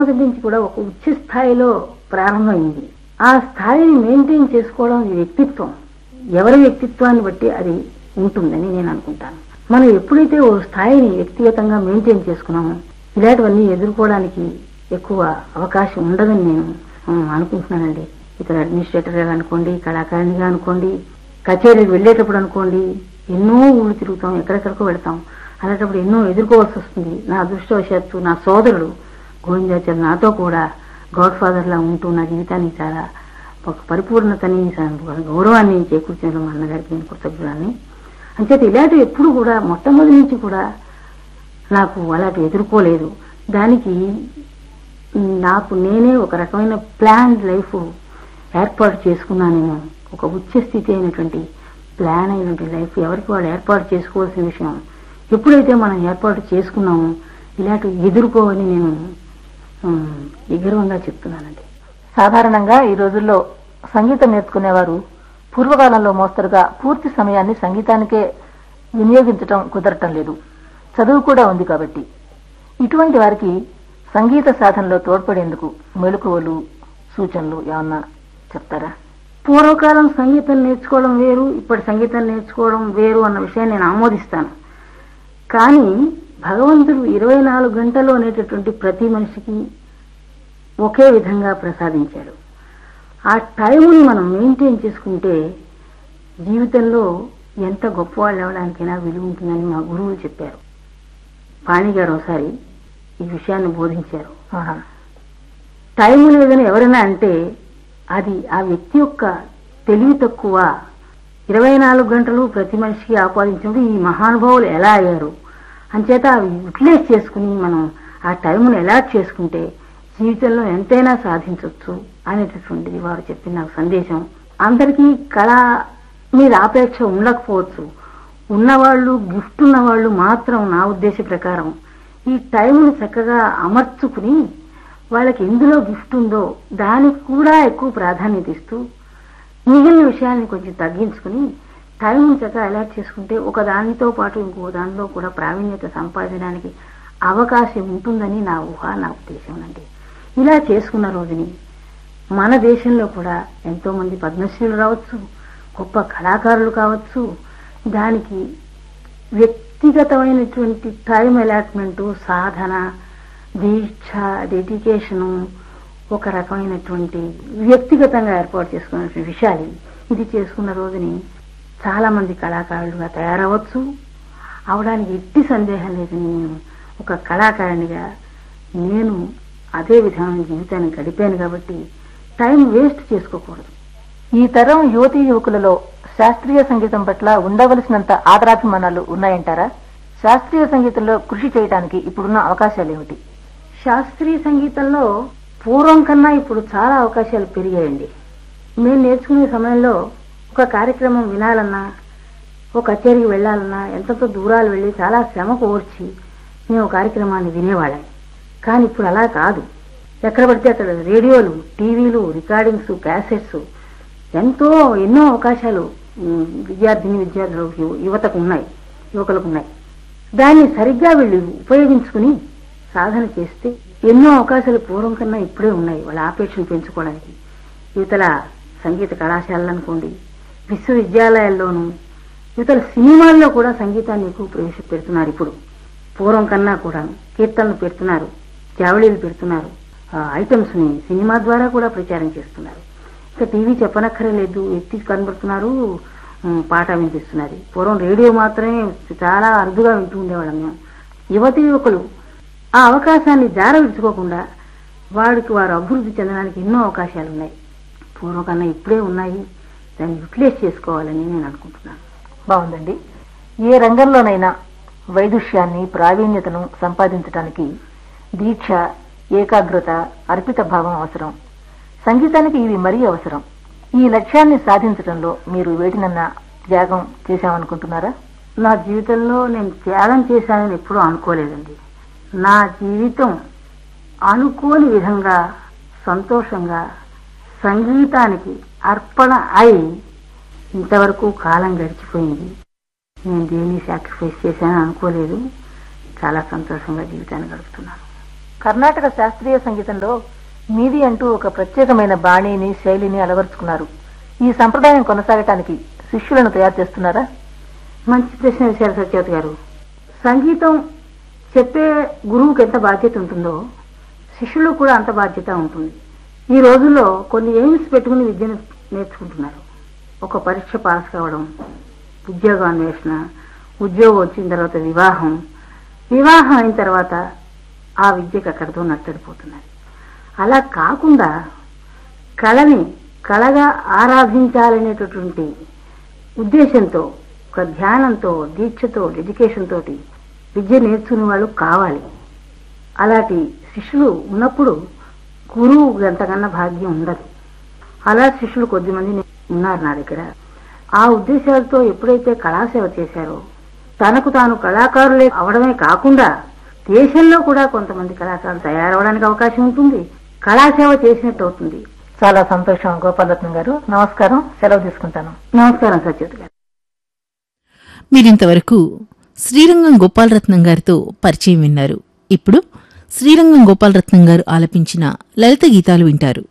మొదటి నుంచి కూడా ఒక ఉచ్చ స్థాయిలో ప్రారంభమైంది ఆ స్థాయిని మెయింటైన్ చేసుకోవడం ఈ వ్యక్తిత్వం ఎవరి వ్యక్తిత్వాన్ని బట్టి అది ఉంటుందని నేను అనుకుంటాను మనం ఎప్పుడైతే ఓ స్థాయిని వ్యక్తిగతంగా మెయింటైన్ చేసుకున్నామో ఇలాంటివన్నీ ఎదుర్కోవడానికి ఎక్కువ అవకాశం ఉండదని నేను ఆ, అనుకుంటున్నానండి ఇతర అడ్మినిస్ట్రేటర్గా అనుకోండి కళాకారిణిగా అనుకోండి కచేరీకి వెళ్ళేటప్పుడు అనుకోండి ఎన్నో ఊళ్ళు తిరుగుతాం ఎక్కడెక్కడికో వెళ్తాం అలాంటప్పుడు ఎన్నో ఎదుర్కోవాల్సి వస్తుంది నా అదృష్టవశాత్తు నా సోదరుడు గోవిందాచార్య నాతో కూడా గాడ్ ఫాదర్ లా ఉంటూ నా జీవితానికి చాలా ఒక పరిపూర్ణతని ఒక గౌరవాన్ని చేకూర్చిన మా అన్నగారికి నేను కృతజ్ఞురాన్ని అంచేత ఇలాంటివి ఎప్పుడు కూడా మొట్టమొదటి నుంచి కూడా నాకు అలాంటి ఎదుర్కోలేదు దానికి నాకు నేనే ఒక రకమైన ప్లాన్ లైఫ్ ఏర్పాటు చేసుకున్నానేమో ఒక ఉచ్చ స్థితి అయినటువంటి ప్లాన్ అయినటువంటి లైఫ్ ఎవరికి వాళ్ళు ఏర్పాటు చేసుకోవాల్సిన విషయం ఎప్పుడైతే మనం ఏర్పాటు చేసుకున్నామో ఇలాంటివి ఎదుర్కోవని నేను ఉమ్, విగర్వంగా చెప్తున్నానండి సాధారణంగా ఈ రోజుల్లో సంగీతం నేర్చుకునేవారు పూర్వకాలంలో మోస్తరుగా పూర్తి సమయాన్ని సంగీతానికే వినియోగించటం కుదరటం లేదు చదువు కూడా ఉంది కాబట్టి ఇటువంటి వారికి సంగీత సాధనలో తోడ్పడేందుకు మెలకువలు సూచనలు ఏమన్నా చెప్తారా పూర్వకాలం సంగీతం నేర్చుకోవడం వేరు ఇప్పటి సంగీతం నేర్చుకోవడం వేరు అన్న విషయాన్ని నేను ఆమోదిస్తాను కానీ భగవంతుడు ఇరవై నాలుగు గంటలు అనేటటువంటి ప్రతి మనిషికి ఒకే విధంగా ప్రసాదించాడు ఆ టైంని మనం మెయింటైన్ చేసుకుంటే జీవితంలో ఎంత గొప్పవాళ్ళు అవడానికైనా విలువ ఉంటుందని మా గురువులు చెప్పారు పాణి గారు ఒకసారి ఈ విషయాన్ని బోధించారు ఆహా. టైం లేదని ఎవరైనా అంటే అది ఆ వ్యక్తి యొక్క తెలివి తక్కువ ఇరవై నాలుగు గంటలు ప్రతి మనిషికి ఆపాదించినప్పుడు ఈ మహానుభావులు ఎలా అయ్యారు అంచేత అవి యూటిలైజ్ చేసుకుని మనం ఆ టైంను అలాట్ చేసుకుంటే జీవితంలో ఎంతైనా సాధించవచ్చు అనేటటువంటిది వారు చెప్పిన నాకు సందేశం అందరికీ కళ మీద ఆపేక్ష ఉండకపోవచ్చు ఉన్నవాళ్ళు గిఫ్ట్ ఉన్నవాళ్ళు మాత్రం నా ఉద్దేశ ప్రకారం ఈ టైంని చక్కగా అమర్చుకుని వాళ్ళకి ఎందులో గిఫ్ట్ ఉందో దానికి కూడా ఎక్కువ ప్రాధాన్యత ఇస్తూ మిగిలిన విషయాల్ని కొంచెం తగ్గించుకుని టైం చక్కగా అలర్ట్ చేసుకుంటే ఒక దానితో పాటు ఇంకో దానిలో కూడా ప్రావీణ్యత సంపాదించడానికి అవకాశం ఉంటుందని నా ఊహ నా ఉద్దేశం అండి ఇలా చేసుకున్న రోజుని మన దేశంలో కూడా ఎంతో మంది పద్మశ్రీలు రావచ్చు గొప్ప కళాకారులు కావచ్చు దానికి వ్యక్తిగతమైనటువంటి టైం అలాట్మెంటు సాధన దీక్ష డెడికేషను ఒక రకమైనటువంటి వ్యక్తిగతంగా ఏర్పాటు చేసుకున్నటువంటి విషయాలు ఇవి. ఇది చేసుకున్న రోజుని చాలా మంది కళాకారులుగా తయారవచ్చు అవడానికి ఎట్టి సందేహం లేదు నేను ఒక కళాకారునిగా నేను అదే విధమైన జీవితాన్ని గడిపాను కాబట్టి టైం వేస్ట్ చేసుకోకూడదు ఈ తరం యువతీ యువకులలో శాస్త్రీయ సంగీతం పట్ల ఉండవలసినంత ఆదరాభిమానాలు ఉన్నాయంటారా శాస్త్రీయ సంగీతంలో కృషి చేయడానికి ఇప్పుడున్న అవకాశాలు ఏమిటి శాస్త్రీయ సంగీతంలో పూర్వం కన్నా ఇప్పుడు చాలా అవకాశాలు పెరిగాయండి మేము నేర్చుకునే సమయంలో ఒక కార్యక్రమం వినాలన్నా ఒక కచేరీకి వెళ్ళాలన్నా ఎంతతో దూరాలు వెళ్ళి చాలా శ్రమ కోర్చి మేము కార్యక్రమాన్ని వినేవాళ్ళం కానీ ఇప్పుడు అలా కాదు ఎక్కడ పడితే అక్కడ రేడియోలు టీవీలు రికార్డింగ్స్ క్యాసెట్స్ ఎంతో ఎన్నో అవకాశాలు ఉమ్, విద్యార్థిని విద్యార్థులకు యువ- యువతకు ఉన్నాయి యువకులకు ఉన్నాయి దాన్ని సరిగ్గా వీళ్ళు ఉపయోగించుకుని సాధన చేస్తే ఎన్నో అవకాశాలు పూర్వం కన్నా ఇప్పుడే ఉన్నాయి వాళ్ళ ఆపేక్షను పెంచుకోవడానికి యువతల సంగీత కళాశాలలు అనుకోండి విశ్వవిద్యాలయాల్లోనూ యువతల సినిమాల్లో కూడా సంగీతాన్ని ఎక్కువ ప్రవేశపెడుతున్నారు ఇప్పుడు పూర్వం కన్నా కూడా కీర్తనలు పెడుతున్నారు జావళీలు పెడుతున్నారు ఐటమ్స్ ని సినిమా ద్వారా కూడా ప్రచారం చేస్తున్నారు ఇక టీవీ చెప్పనక్కర్లేదు ఎత్తి కనబడుతున్నారు ఉమ్, పాట వినిపిస్తున్నది పూర్వం రేడియో మాత్రమే చాలా అరుదుగా వింటూ ఉండేవాళ్ళం మేము యువతి యువకులు ఆ అవకాశాన్ని జార విడుచుకోకుండా వాడికి వారు అభివృద్ధి చెందడానికి ఎన్నో అవకాశాలు ఉన్నాయి పూర్వం కన్నా ఇప్పుడే ఉన్నాయి దాన్ని యూటిలైజ్ చేసుకోవాలని నేను అనుకుంటున్నాను బాగుందండి ఏ రంగంలోనైనా వైదుష్యాన్ని ప్రావీణ్యతను సంపాదించడానికి దీక్ష ఏకాగ్రత అర్పిత భావం అవసరం సంగీతానికి ఇవి మరీ అవసరం ఈ లక్ష్యాన్ని సాధించడంలో మీరు వేటినన్నా త్యాగం చేశామనుకుంటున్నారా నా జీవితంలో నేను త్యాగం చేశానని ఎప్పుడూ అనుకోలేదండి నా జీవితం అనుకోని విధంగా సంతోషంగా సంగీతానికి అర్పణ అయి ఇంతవరకు కాలం గడిచిపోయింది నేను దేన్ని సాక్రిఫైస్ చేశానని అనుకోలేదు చాలా సంతోషంగా జీవితాన్ని గడుపుతున్నాను కర్ణాటక శాస్త్రీయ సంగీతంలో మీది అంటూ ఒక ప్రత్యేకమైన బాణీని శైలిని అలవరుచుకున్నారు ఈ సంప్రదాయం కొనసాగటానికి శిష్యులను తయారు చేస్తున్నారా మంచి ప్రశ్న వేశారు సత్యవతి గారు సంగీతం చెప్పే గురువుకి ఎంత బాధ్యత ఉంటుందో శిష్యులకు కూడా అంత బాధ్యత ఉంటుంది ఈ రోజుల్లో కొన్ని ఎయిమ్స్ పెట్టుకుని విద్యను నేర్చుకుంటున్నారు ఒక పరీక్ష పాస్ కావడం ఉద్యోగ అన్వేషణ ఉద్యోగం వచ్చిన తర్వాత వివాహం వివాహం అయిన తర్వాత ఆ విద్యకు అక్కడితో నట్టడిపోతున్నది అలా కాకుండా కళని కళగా ఆరాధించాలనేటటువంటి ఉద్దేశంతో ఒక ధ్యానంతో దీక్షతో డెడికేషన్ తోటి విద్య నేర్చుకునే వాళ్ళు కావాలి అలాంటి శిష్యులు ఉన్నప్పుడు గురువు ఎంతకన్నా భాగ్యం ఉండదు అలా శిష్యులు కొద్దిమంది ఉన్నారు నా దగ్గర ఆ ఉద్దేశాలతో ఎప్పుడైతే కళాసేవ చేశారో తనకు తాను కళాకారులే అవడమే కాకుండా దేశంలో కూడా కొంతమంది కళాకారులు తయారవడానికి అవకాశం ఉంటుంది కళాసేవ చేసినట్టు అవుతుంది చాలా సంతోషం గోపాలరత్నం గారు నమస్కారం సెలవు తీసుకుంటాను నమస్కారం సత్యవతి గారు మీరింతవరకు శ్రీరంగం గోపాలరత్నం గారితో పరిచయం విన్నారు ఇప్పుడు శ్రీరంగం గోపాలరత్నం గారు ఆలపించిన లలిత గీతాలు వింటారు